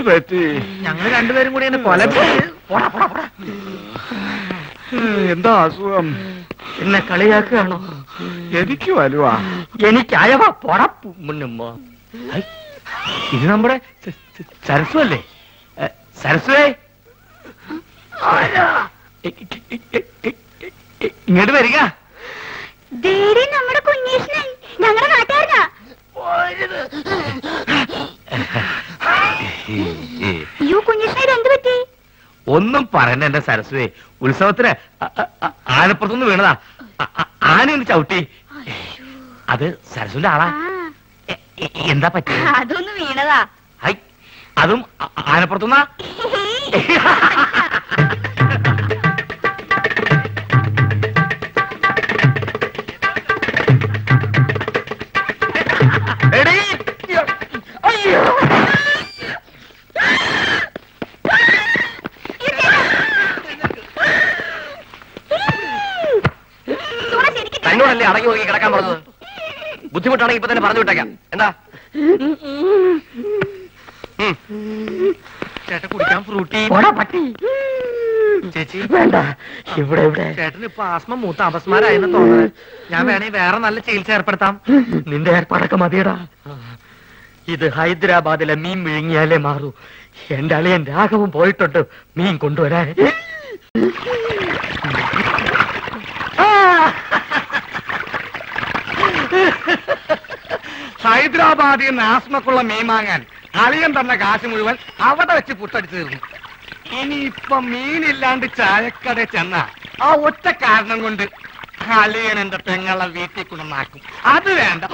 പറ്റി ഞങ്ങൾ രണ്ടുപേരും കൂടി എന്നെ കൊല പോടാ പോടാ പോടാ എന്താ അസുഖം എന്നെ കളിയാക്കുകയാണോ എനിക്ക് വലുവാ എനിക്ക് അയവാ പോടാ മുന്നുമ്പോ ഇത് നമ്മുടെ സ- സ- സരസു അല്ലേ എ, സരസുവേ ഇ- ഇ- ഇ- ഇ- ഇ- ഇ- ഇങ്ങോട്ട് വരിക ദേടി നമ്മുടെ കുഞ്ഞേഷനൻ ഞങ്ങളുടെ നാട്ടുകാരനാ അയ്യോ കുഞ്ഞേഷന ഇത് എന്ത് പറ്റി ഒന്നും പറയണ്ട എന്റെ സരസ്വേ ഉത്സവത്തിന് അ- അ- അ- ആനപ്പുറത്തുനിന്ന് വീണതാ അ- അ- ആന ഒന്ന് ചവിട്ടി അത് സരസുവിന്റെ ആളാ ആ എ- എ- എന്താ പറ്റി അതൊന്ന് വീണതാ ഹൈ അതും അ- ആനപ്പുറത്തുനിന്നാ എടീ, അയ്യോ സൂണ ശരിക്കും തന്നോടല്ലേ അടങ്ങി ഒതുങ്ങി കിടക്കാൻ പറഞ്ഞത് ബുദ്ധിമുട്ടാണെങ്കിൽ ഇപ്പൊ തന്നെ പറഞ്ഞു വിട്ടേക്കാം എന്താ ഉം. ചേട്ടൻ കുടിക്കാൻ ഫ്രൂട്ടി പോടാ പട്ടി ചേച്ചി വേണ്ട ഇവിടെ ഇവിടെ ചേട്ടന് ഇപ്പൊ ആസ്മ മൂത്ത അപസ്മാരായെന്ന് തോന്നുന്നത് ഞാൻ വേണേ വേറെ നല്ല ചികിത്സ ഏർപ്പെടുത്താം നിന്റെ ഏർപ്പാടൊക്കെ മതിയടാ ഇത് ഹൈദരാബാദിലെ മീൻ വിഴുങ്ങിയാലേ മാറൂ എന്റെ അളിയൻ രാഘവം പോയിട്ടുണ്ട് മീൻ കൊണ്ടുവരാൻ ഹൈദരാബാദിൽ നിന്ന് ആസ്മക്കുള്ള മീൻ വാങ്ങാൻ അളിയൻ തന്ന കാശ് മുഴുവൻ അവിടെ വെച്ച് പുട്ടടിച്ചു തീർന്നു ഇനിയിപ്പൊ മീനില്ലാണ്ട് ചായക്കട ചെന്ന ആ ഒറ്റ കാരണം കൊണ്ട് അളിയൻ എന്റെ പെങ്ങളെ വീട്ടിൽ കൊണ്ടുവന്നാക്കും അത് വേണ്ട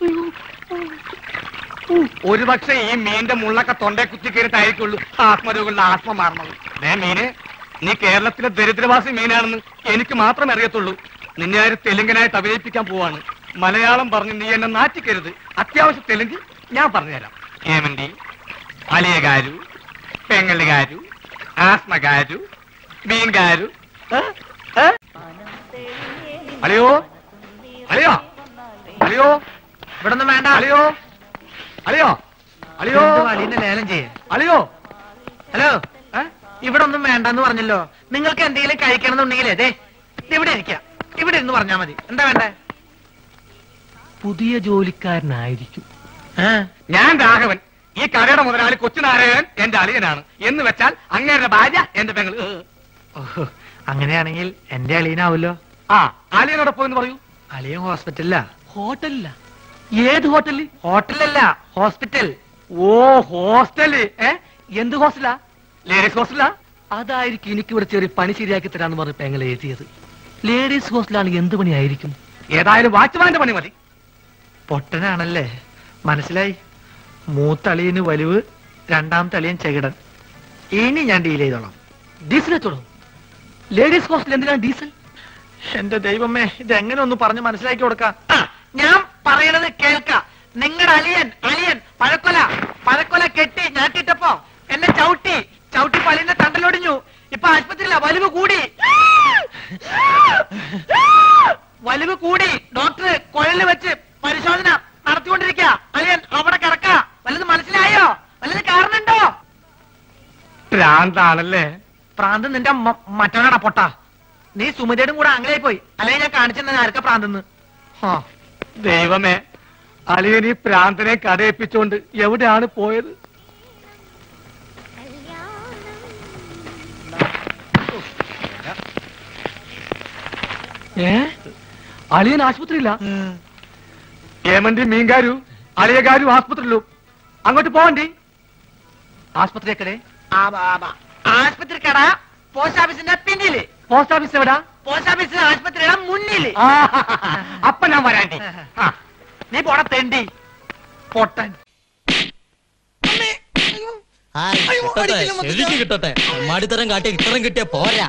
ഒരു പക്ഷേ ഈ മീന്റെ മുള്ളൊക്കെ തൊണ്ടേ കുത്തി കയറിട്ടായിരിക്കുള്ളൂ ആത്മരോഗങ്ങളുടെ ആത്മ മാറണത് ദേ മീന് നീ കേരളത്തിലെ ദരിദ്രവാസി മീനാണെന്ന് എനിക്ക് മാത്രമേ അറിയത്തുള്ളൂ നിന്നെ ആര് തെലുങ്കനായിട്ട് അഭിനയിപ്പിക്കാൻ പോവാണ് മലയാളം പറഞ്ഞ് നീ എന്നെ നാറ്റിക്കരുത് അത്യാവശ്യം തെലുങ്ക് ഞാൻ പറഞ്ഞുതരാം ഏമന്തി അലിയകാരു പെങ്ങലുകാരു ആസ്മകാരു മീൻകാരു ഏ? ഏ? അലിയോ അലിയോ അലിയോ ഇവിടെ ഒന്നും വേണ്ട അലിയോ അലിയോ അലിയോ അളിയന്റെ ലേലം ചെയ്യേ അലിയോ ഹലോ ഏ? ഇവിടെ ഒന്നും വേണ്ടെന്ന് പറഞ്ഞല്ലോ നിങ്ങൾക്ക് എന്തെങ്കിലും കഴിക്കണം എന്നുണ്ടെങ്കിൽ അതെ ഇവിടെ ഇരിക്കാം ഇവിടെ ഇരുന്ന് പറഞ്ഞാ മതി എന്താ വേണ്ടേ പുതിയ ജോലിക്കാരനായിരിക്കും ഞാൻ രാഘവൻ ഈ കടയുടെ മുതലാളി കൊച്ചുനാരായണൻ എന്റെ അളിയനാണ് എന്ന് വെച്ചാൽ അങ്ങേരുടെ ഭാര്യ എന്റെ പെങ്ങൾ ഓഹോ, അങ്ങനെയാണെങ്കിൽ എന്റെ അളിയനാവല്ലോ ആ അളിയനോടൊപ്പം എന്ന് പറയൂ അളിയൻ ഹോസ്പിറ്റലിലാ ഹോട്ടലില്ല ഏത് ഹോട്ടലിൽ ഹോട്ടലല്ല ഹോസ്പിറ്റൽ ഓ ഹോസ്റ്റല് ഏ എന്ത് ഹോസ്റ്റലാ ലേഡീസ് ഹോസ്റ്റലാ അതായിരിക്കും എനിക്ക് ഇവിടെ ചെറിയ പണി ശരിയാക്കി തരാന്ന് പറഞ്ഞ് പെങ്ങൾ എഴുതിയത് ലേഡീസ് ഹോസ്റ്റലാണ് എന്ത് പണിയായിരിക്കും ഏതായാലും വാച്ച്മാന്റെ പണി മതി പൊട്ടനാണല്ലേ മനസ്സിലായി മൂത്തളിയന് വലുവ് രണ്ടാമത്തെ അളിയൻ ചെകിടൻ ഇനി ഞാൻ ഡീൽ ചെയ്തോളാം ഡീസൽ എത്തോളൂ ലേഡീസ് ഹോസ്റ്റൽ എന്തിനാണ് ഡീസൽ എന്റെ ദൈവമേ ഇത് എങ്ങനെ ഒന്ന് പറഞ്ഞ് മനസ്സിലാക്കി കൊടുക്കാം ഞാൻ പറയണത് കേൾക്ക നിങ്ങളുടെ അലിയൻ അലിയൻ പഴക്കൊല പഴക്കൊല കെട്ടി ഞാട്ടിട്ടപ്പോ എന്നെ ചവിട്ടി ചവിട്ടി പലിന്റെ തണ്ടലൊടിഞ്ഞു ഇപ്പൊ ആശുപത്രിയില്ല വലിവ് കൂടി വലിവ് കൂടി ഡോക്ടർ കുഴലിൽ വെച്ച് പരിശോധന നടത്തിക്കൊണ്ടിരിക്കുക അലിയൻ അവിടെ കിടക്ക വല്ലത് മനസ്സിലായോ വല്ലത് കാരണുണ്ടോ ഭ്രാന്താണല്ലേ പ്രാന്ത് നിന്റെ മ- മറ്റവനാടാ പൊട്ട നീ സുമതിയുടെ കൂടെ അങ്ങനെ പോയി അല്ലെങ്കിൽ ഞാൻ കാണിച്ചെന്ന ആർക്ക പ്രാന്തെന്ന് ഹാ ദൈവമേ അളിയൻ ഈ പ്രാന്തനെ കടയിപ്പിച്ചോണ്ട് എവിടെയാണ് പോയത് ഏ അളിയൻ ആശുപത്രിയില്ല ഏമന്തി മീൻകാരു അളിയകാരു ആസ്പത്രിയിലും അങ്ങോട്ട് പോവണ്ടി ആസ്പത്രിയൊക്കെ ആശുപത്രി കട പോസ്റ്റ് ഓഫീസിന്റെ പിന്നില് പോസ്റ്റ് ഓഫീസ് എവിടാ പോസ്റ്റ് ഓഫീസ് ആശുപത്രിയുടെ മുന്നില് ആ, അപ്പൊ ഞാൻ വരാണ്ടി ആ നീ പോട തെണ്ടി പൊട്ടൻ ശരിക്ക് കിട്ടട്ടെ മാടിത്തരം കാട്ടി ഇത്തരം കിട്ടിയ പോരാ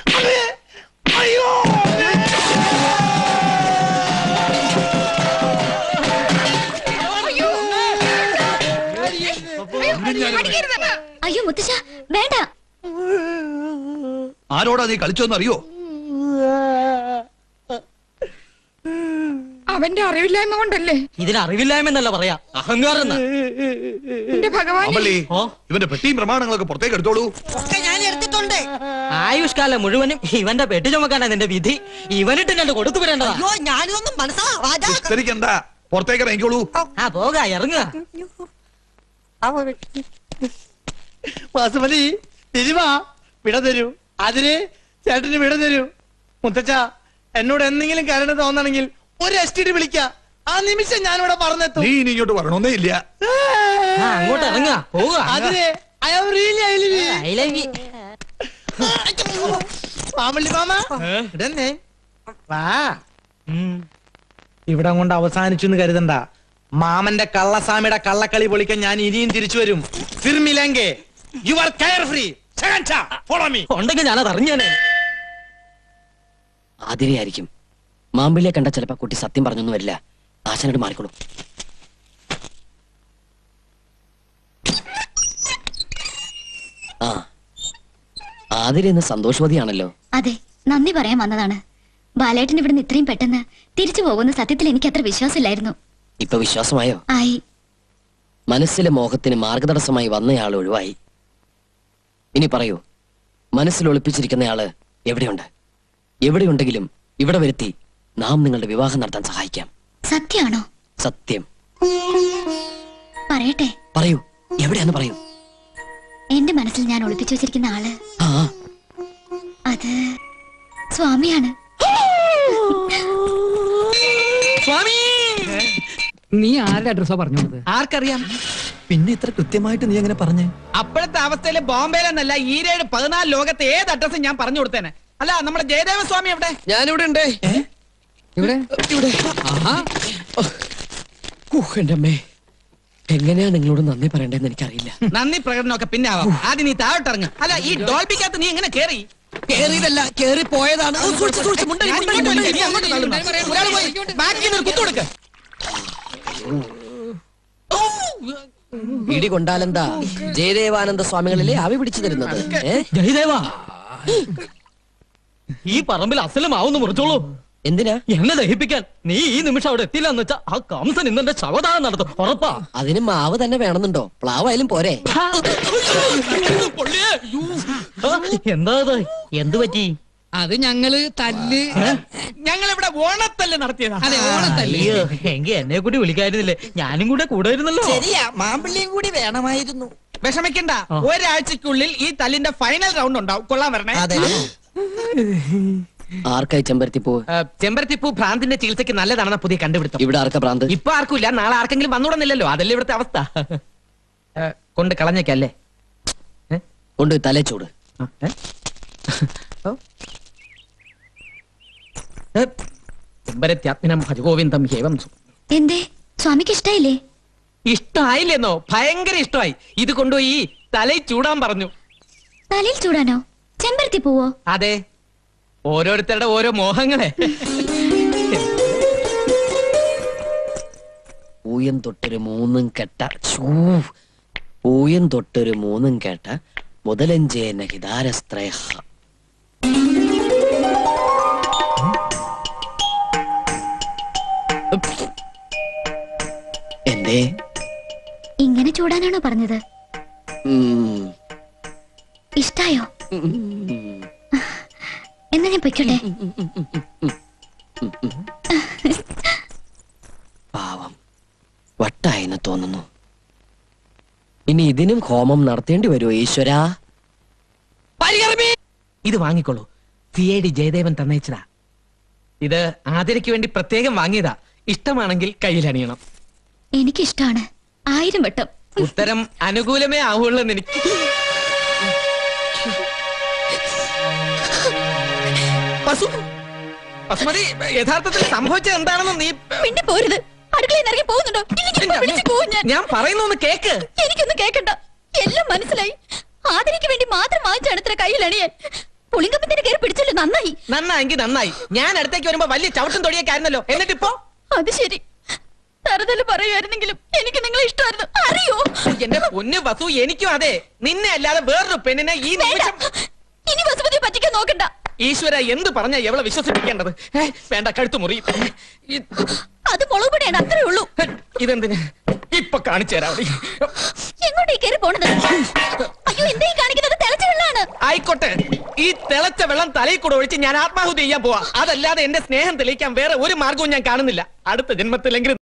അയ്യോ മുത്തശ്ശ വേണ്ട ആരോടാ നീ കളിച്ചോന്ന് അറിയോ അവന്റെ അറിവില്ലായ്മ കൊണ്ടല്ലേ ഇതിന് അറിവില്ലായ്മ എന്നല്ല പറയാ അഹങ്കാരം എന്നാ. എന്റെ ഭഗവാൻ അമ്പള്ളി ഓ ഇവന്റെ പെട്ടിയും പ്രമാണങ്ങളൊക്കെ പുറത്തേക്ക് എടുത്തോളൂ ഞാൻ എടുത്തിട്ടുണ്ട് ആയുഷ്കാലം മുഴുവനും ഇവന്റെ പെട്ടി ചുമക്കാനാ നിന്റെ വിധി ഇവനിട്ട് രണ്ട് കൊടുത്തു വരേണ്ടതാ ഞാനിതൊന്നും മനസ്സിലാവാ വിസ്തരിക്കണ്ട പുറത്തേക്ക് ഇറങ്ങിക്കോളൂ ആ പോക ഇറങ്ങുക വാസുമതി തിരുവാ വിട തരൂ അതിന് ചേട്ടന് വിട തരൂ മുത്തച്ഛ എന്നോട് എന്തെങ്കിലും കരണ്ട് തോന്നണെങ്കിൽ ഒരു എസ് ടി ഡി വിളിക്ക ആ നിമിഷം ഞാനിവിടെ പറഞ്ഞെത്തും നീ ഇനി ഇങ്ങോട്ട് വരണോന്നേ ഇല്ല ആ അങ്ങോട്ട് ഇറങ്ങുക പോവുക അതിന് I am really, I love you. I love you. മാമള്ളി മാമ ഇടന്നേ വാ ഇവിടെ കൊണ്ട് അവസാനിച്ചു എന്ന് കരുതണ്ട മാമന്റെ കള്ളസ്വാമിയുടെ കള്ളക്കളി പൊളിക്കാൻ ഞാൻ ഇനിയും തിരിച്ചു വരും ഫിർമിലെങ്കെ you are care free follow me ഉണ്ടെങ്കിൽ ഞാനത് അറിഞ്ഞേനെ ആതിരയായിരിക്കും മാമ്പിളിയെ കണ്ട ചിലപ്പോ കുട്ടി സത്യം പറഞ്ഞൊന്നും വരില്ല ആശാനോട് മാറിക്കോളൂ ആ ആതിര ഇന്ന് സന്തോഷവതിയാണല്ലോ അതെ നന്ദി പറയാൻ വന്നതാണ് ബാലേട്ടൻ ഇവിടുന്ന് ഇത്രയും പെട്ടെന്ന് തിരിച്ചു പോകുന്ന സത്യത്തിൽ എനിക്ക് അത്ര വിശ്വാസമില്ലായിരുന്നു ഇപ്പൊ വിശ്വാസമായോ ആയി മനസ്സിലെ മോഹത്തിന് മാർഗതടസ്സമായി വന്നയാൾ ഒഴിവായി ഇനി പറയൂ മനസ്സിൽ ഒളിപ്പിച്ചിരിക്കുന്നയാള് എവിടെയുണ്ട് എവിടെയുണ്ടെങ്കിലും ഇവിടെ വരുത്തി നാം നിങ്ങളുടെ വിവാഹം നടത്താൻ സഹായിക്കാം സത്യമാണോ സത്യം പറയട്ടെ പറയൂ എവിടെയാന്ന് പറയൂ എന്റെ മനസ്സിൽ ഞാൻ ഒളിപ്പിച്ചു വെച്ചിരിക്കുന്ന ആള് ആ അത് സ്വാമിയാണ് സ്വാമി നീ ആരുടെ അഡ്രസ്സാ പറഞ്ഞത് ആർക്കറിയാം പിന്നെ ഇത്ര കൃത്യമായിട്ട് നീ എങ്ങനെ പറഞ്ഞേ അപ്പോഴത്തെ അവസ്ഥയില് ബോംബെയിലെന്നല്ല ഈരേഴ് പതിനാല് ലോകത്തെ ഏത് അഡ്രസ്സും ഞാൻ പറഞ്ഞു കൊടുത്തേനെ അല്ല നമ്മുടെ ജയദേവ സ്വാമി എവിടെ ഞാനിവിടെ ഉണ്ട് ഇവിടെ ഇവിടെ ആഹാ എന്റെ അമ്മേ എങ്ങനെയാ നിങ്ങളോട് നന്ദി പറയണ്ടെന്ന് എനിക്കറിയില്ല നന്ദി പ്രകടനമൊക്കെ പിന്നെ ആവാം ആദ്യം നീ താഴോട്ടിറങ്ങ് അല്ല ഈ ഡോൾബിക്കകത്ത് നീ എങ്ങനെ കേറി കേറിയതല്ല കേറി പോയതാണ് ഓ, സൂക്ഷിച്ച്, സൂക്ഷിച്ച്, മുണ്ടരി, ഞാൻ മുണ്ടരി, ഇങ്ങോട്ട് മുണ്ടരി. വലിക്കാം, അങ്ങോട്ട് തള്ളുന്നു. ഒരാൾ പോയി ബാക്കിൽ നിന്ന് ഒരു കുത്തു കൊടുക്ക് ഇടി കൊണ്ടാലെന്താ ജയദേവാനന്ദ സ്വാമികളിലെ ആവി പിടിച്ചു തരുന്നത് ഏ? ജയദേവാ ഈ പറമ്പിൽ അസലമാവുന്ന മുറിച്ചോളൂ എന്തിനാ എന്നെ ദഹിപ്പിക്കാൻ നീ ഈ നിമിഷം അവിടെ എത്തില്ല എന്ന് വെച്ചാ ആ കംസൻ ഇന്നെന്റെ ശവദാനം നടത്തും ഉറപ്പാ അതിന് മാവ് തന്നെ വേണമെന്നുണ്ടോ പ്ലാവായാലും പോരെ പൊള്ളിയേ. ആ, എന്താ ഇത് എന്ത് പറ്റി അത് ഞങ്ങള് തല്ല് ഞങ്ങൾ ഇവിടെ ഓണത്തല്ല് നടത്തിയതാ അതെ ഓണത്തല്ല് അയ്യോ എങ്കി എന്നെ കൂടി വിളിക്കായിരുന്നില്ലേ ഞാനും കൂടെ കൂടായിരുന്നല്ലോ ശരിയാ മാമ്പിള്ളിയും കൂടി വേണമായിരുന്നു വിഷമിക്കണ്ട ഒരാഴ്ചക്കുള്ളിൽ ഈ തല്ലിന്റെ ഫൈനൽ റൗണ്ട് ഉണ്ടാവും കൊള്ളാൻ വരണേ ആർക്കായി ചെമ്പരത്തി പൂവ് ചെമ്പരത്തിപ്പൂ ഭ്രാന്തിന്റെ ചികിത്സയ്ക്ക് നല്ലതാണെന്ന പുതിയ കണ്ടുപിടുത്തം ഇവിടെ ആർക്കാ ഭ്രാന്ത് ഇപ്പൊ ആർക്കുമില്ല നാളെ ആർക്കെങ്കിലും വന്നുകൂടുന്നില്ലല്ലോ അതല്ലേ ഇവിടുത്തെ അവസ്ഥ ഏ, കൊണ്ട് കളഞ്ഞേക്കല്ലേ കൊണ്ട് തലേ ചൂട് ചെമ്പരത്യാത്മിനം ഭജഗോവിന്ദം ഹേവം സു. എന്തേ സ്വാമിക്ക് ഇഷ്ടായില്ലേ ഇഷ്ടമായില്ലെന്നോ ഭയങ്കര ഇഷ്ടമായി ഇത് കൊണ്ടുപോയി തലയിൽ ചൂടാൻ പറഞ്ഞു തലയിൽ ചൂടാനോ ചെമ്പരത്തി പൂവോ അതെ ഓരോരുത്തരുടെ ഓരോ മോഹങ്ങളെ പൂയം തൊട്ടൊരു മൂന്നും കെട്ട ഛൂ. പൂയം തൊട്ടൊരു മൂന്നും കേട്ട മുതലഞ്ചേന ഹിതാരസ്ത്രയ എന്തേ ഇങ്ങനെ ചൂടാനാണോ പറഞ്ഞത് ഉം. ഇഷ്ടായോ ഉം. എന്നാ ഞാൻ പൊയ്ക്കോട്ടെ പാവം വട്ടായെന്ന് തോന്നുന്നു ഇനി ഇതിനും ഹോമം നടത്തേണ്ടി വരുമോ ഈശ്വരാ ഇത് വാങ്ങിക്കോളൂ സി ഐ ഡി ജയദേവൻ തന്നയച്ചതാ ഇത് ആതിരയ്ക്ക് വേണ്ടി പ്രത്യേകം വാങ്ങിയതാ ഇഷ്ടമാണെങ്കിൽ കയ്യിലണിയണം എനിക്കിഷ്ടാണ് ആയിരം വട്ടം ഉത്തരം അനുകൂലമേ ആവുള്ളൂ എന്ന് എനിക്ക് പശു പശുമതി യഥാർത്ഥത്തിൽ സംഭവിച്ചത് എന്താണെന്ന് നീ പിന്നെ പോരുത് അടുക്കളയിൽ ഇറങ്ങി പോകുന്നുണ്ടോ ഇല്ലെങ്കിൽ ഇപ്പൊ പിടിച്ച് പോവും ഞാൻ ഞാൻ പറയുന്നൊന്ന് കേക്ക് എനിക്കൊന്നും കേക്കണ്ട എല്ലാം മനസ്സിലായി ആദരിക്ക് വേണ്ടി മാത്രം വാങ്ങിച്ചാണ് ഇത്ര കയ്യിലണിയാൻ പുളിങ്കപ്പത്തിന്റെ കയറി പിടിച്ചല്ലോ നന്നായി നന്നായെങ്കിൽ നന്നായി ഞാൻ അടുത്തേക്ക് വരുമ്പോ വലിയ ചവിട്ടും തൊടിയൊക്കെ ആയിരുന്നല്ലോ എന്നിട്ടിപ്പോ അത് ശരി തറുതല് പറയുമായിരുന്നെങ്കിലും എനിക്ക് നിങ്ങളെ ഇഷ്ടമായിരുന്നു അറിയോ എന്റെ പൊന്നു വസു എനിക്കും അതെ നിന്നെ അല്ലാതെ വേറൊരു പെണ്ണിനെ ഈ വേണ്ട നിമിഷം ഇനി വസുമതിയെ പറ്റിക്കാൻ നോക്കണ്ട ഈശ്വര എന്ത് പറഞ്ഞ എവളെ വിശ്വസിപ്പിക്കേണ്ടത് ഏ, വേണ്ട കഴുത്തു മുറി അത് മുളക് പൊടിയാണ് അത്രേ ഉള്ളൂ ഇതെന്തിന് ഇപ്പൊ കാണിച്ചു തരാം അവിടെ. എങ്ങോട്ടേ കയറി പോണത് അയ്യോ എന്താ ഈ കാണിക്കുന്നത് തിളച്ച വെള്ളമാണ് ആയിക്കോട്ടെ ഈ തിളച്ച വെള്ളം തലയിൽ കൂടെ ഒഴിച്ച് ഞാൻ ആത്മാഹുതി ചെയ്യാൻ പോവാ അതല്ലാതെ എന്റെ സ്നേഹം തെളിയിക്കാൻ വേറെ ഒരു മാർഗവും ഞാൻ കാണുന്നില്ല അടുത്ത ജന്മത്തിലെങ്കിലും